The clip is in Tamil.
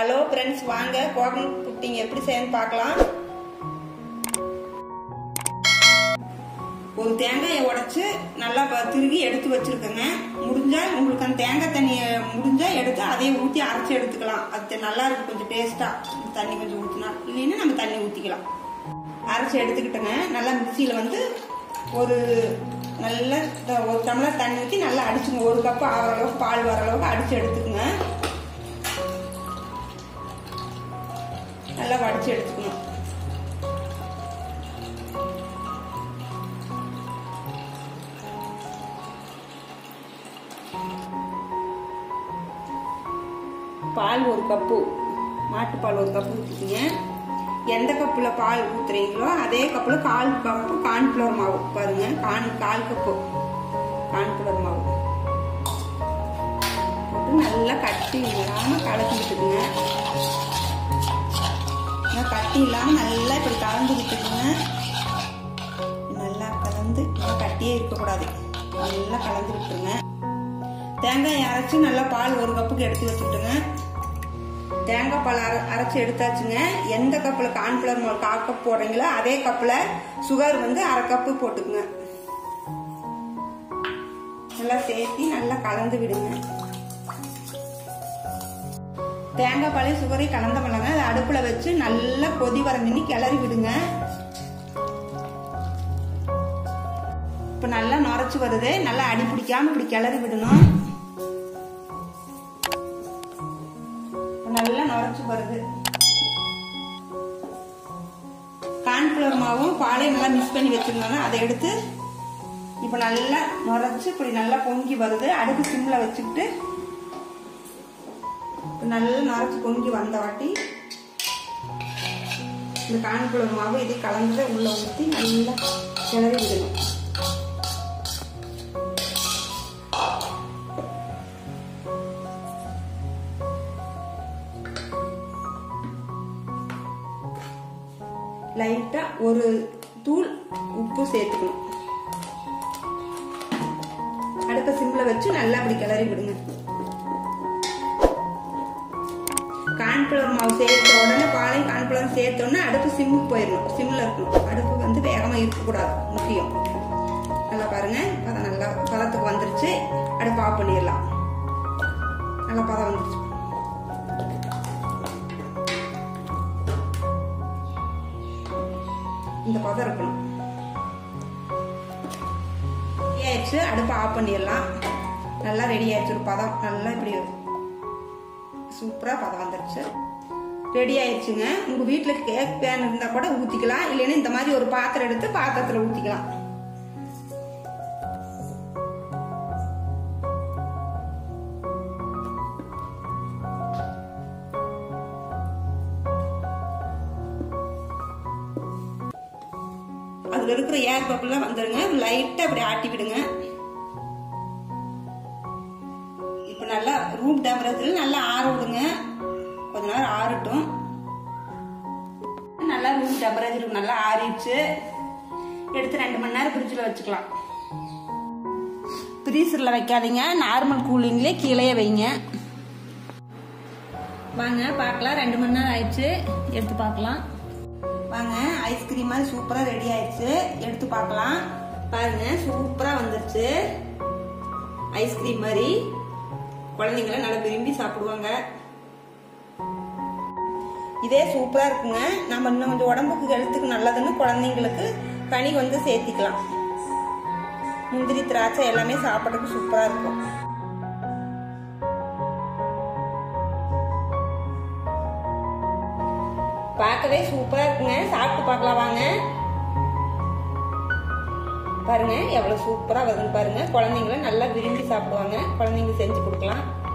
ஹலோ ஃப்ரெண்ட்ஸ் வாங்க கோகனட் புட்டிங் எப்படி செய்யணும்னு பார்க்கலாம் ஒரு தேங்காயை உடைச்சு நல்லா ப- திருகி எடுத்து வச்சிருக்கேங்க முடிஞ்சா உங்களுக்கு அந்த தேங்காய் தண்ணியை முடிஞ்சா எடுத்து அதையே ஊற்றி அரைச்சி எடுத்துக்கலாம் அது தெ- நல்லா இருக்கும் கொஞ்சம் டேஸ்டா தண்ணி கொஞ்சம் ஊற்றினா இல்லைன்னா நம்ம தண்ணி ஊற்றிக்கலாம் அரைச்சி எடுத்துக்கிட்டோங்க நல்லா மிக்சியில் வந்து ஒரு நல்ல த- ஒரு டம்ளர் தண்ணி ஊற்றி நல்லா அடிச்சுங்க ஒரு கப்பு ஆகிற அளவுக்கு பால் வர அளவுக்கு அடிச்சு எடுத்துக்கோங்க நல்லா வடிச்சு எடுத்துக்கணும் பால் ஒரு கப்பு மாட்டுப்பால் ஒரு கப்பு ஊற்றிக்கிங்க எந்த கப்பில் பால் ஊற்றுறீங்களோ அதே கப்பில் கால் கப்பு கார்ன்ஃப்ளவர் மாவு பாருங்க கான் கால் கப்பு கார்ன்ஃப்ளவர் மாவு போட்டு நல்லா கட்டி இல்லாமல் கலக்கிட்டுக்குங்க நல்லா கட்டி இல்லாமல் நல்லா இப்படி கலந்துக்கிட்டுக்குங்க நல்லா கலந்து நல்லா கட்டியே இருக்கக்கூடாது நல்லா கலந்து விட்டுருங்க தேங்காய் அரைச்சி நல்லா பால் ஒரு கப்புக்கு எடுத்து வச்சுக்கிட்டுங்க தேங்காய் பால் அரை அரைச்சி எடுத்தாச்சுங்க எந்த கப்பில் கார்ன்ஃப்ளவர் மாவு கால் கப் போடுறீங்களோ அதே கப்பில் சுகர் வந்து அரை கப்பு போட்டுக்குங்க நல்லா சேர்த்தி நல்லா கலந்து விடுங்க தேங்காய் பாலையும் சுகரையும் கலந்த மிளங்க அதை அடுப்பில் வச்சு நல்லா கொதி வரஞ்சினி கிளறி விடுங்க இப்போ நல்லா நுரைச்சி வருது நல்லா அடி பிடிக்காம இப்படி கிளறி விடணும் இப்ப நல்லா நுரைச்சி வருது கார்ன்ஃப்ளவர் மாவும் பாலையும் நல்லா மிக்ஸ் பண்ணி வச்சிருந்தோம்னா அதை எடுத்து இப்போ நல்லா நுரைச்சி இப்படி நல்லா பொங்கி வருது அடுப்பு சிம்மில் வச்சுக்கிட்டு இப்ப நல்லா நரைச்சி பொங்கி வந்த வாட்டி இந்த கான்ஃபிளவர் மாவு இதை கலந்து உள்ள ஊற்றி நல்லா கிளறி விடணும் லைட்டா ஒரு தூள் உப்பு சேர்த்துக்கணும் அடுப்பை சிம்ல வச்சு நல்லா அப்படி கிளறி விடுங்க கார்ன்ஃப்ளவர் மாவு சேர்த்த உடனே பாலையும் கார்ன்ஃப்ளவர் சேர்த்தோன்னே அடுப்பு சிம்முக்கு போயிடணும் சிம்மில் இருக்கணும் அடுப்பு வந்து வேகமாக இருக்கக்கூடாது முக்கியம் நல்லா பாருங்க பதம் நல்லா பதத்துக்கு வந்துருச்சு அடுப்பு ஆஃப் பண்ணிடலாம் நல்லா பதம் வந்துருச்சு இந்த பதம் இருக்கணும் ரெடி ஆயிடுச்சு அடுப்பு ஆஃப் பண்ணிடலாம் நல்லா ரெடி ஆயிடுச்சு ஒரு பதம் நல்லா இப்படி சூப்பராக பதம் வந்துருச்சு ரெடி ஆயிடுச்சுங்க உங்கள் வீட்டில் கேக் பேன் இருந்தால் கூட ஊற்றிக்கலாம் இல்லைன்னா இந்த மாதிரி ஒரு பாத்திரம் எடுத்து பாத்திரத்தில் ஊற்றிக்கலாம் அதில் இருக்கிற ஏர் பப்புலாம் வந்துடுங்க லைட்டாக அப்படி ஆட்டி விடுங்க இப்போ நல்லா ரூம் டெம்பரேச்சரில் நல்லா ஆற விடுங்க கொஞ்ச நேரம் ஆறட்டும் நல்லா ரூம் டெம்பரேச்சருக்கு நல்லா ஆறிடுச்சு எடுத்து ரெண்டு மணி நேரம் ஃப்ரிட்ஜில் வச்சுக்கலாம் ஃப்ரீசரில் வைக்காதீங்க நார்மல் கூலிங்லேயே கீழே வைங்க வாங்க பார்க்கலாம் ரெண்டு மணி நேரம் ஆயிடுச்சு எடுத்து பார்க்கலாம் வாங்க ஐஸ்கிரீம் மாதிரி சூப்பராக ரெடி ஆயிடுச்சு எடுத்து பார்க்கலாம் பாருங்க சூப்பராக வந்துருச்சு ஐஸ்கிரீம் மாதிரி குழந்தைங்கள நல்லா விரும்பி சாப்பிடுவாங்க இதே சூப்பரா இருக்குங்க நம்ம இன்னும் கொஞ்சம் உடம்புக்கு ஹெல்த்துக்கு நல்லதுன்னு குழந்தைங்களுக்கு கனி வந்து சேர்த்திக்கலாம் முந்திரி திராட்சை எல்லாமே சாப்பிட்றதுக்கு சூப்பரா இருக்கும் பார்க்கவே சூப்பரா இருக்குங்க சாப்பிட்டு பார்க்கலாம் வாங்க பாருங்க எவ்வளவு சூப்பரா வருதுன்னு பாருங்க குழந்தைங்களும் நல்லா விரும்பி சாப்பிடுவாங்க குழந்தைங்களுக்கு செஞ்சு கொடுக்கலாம்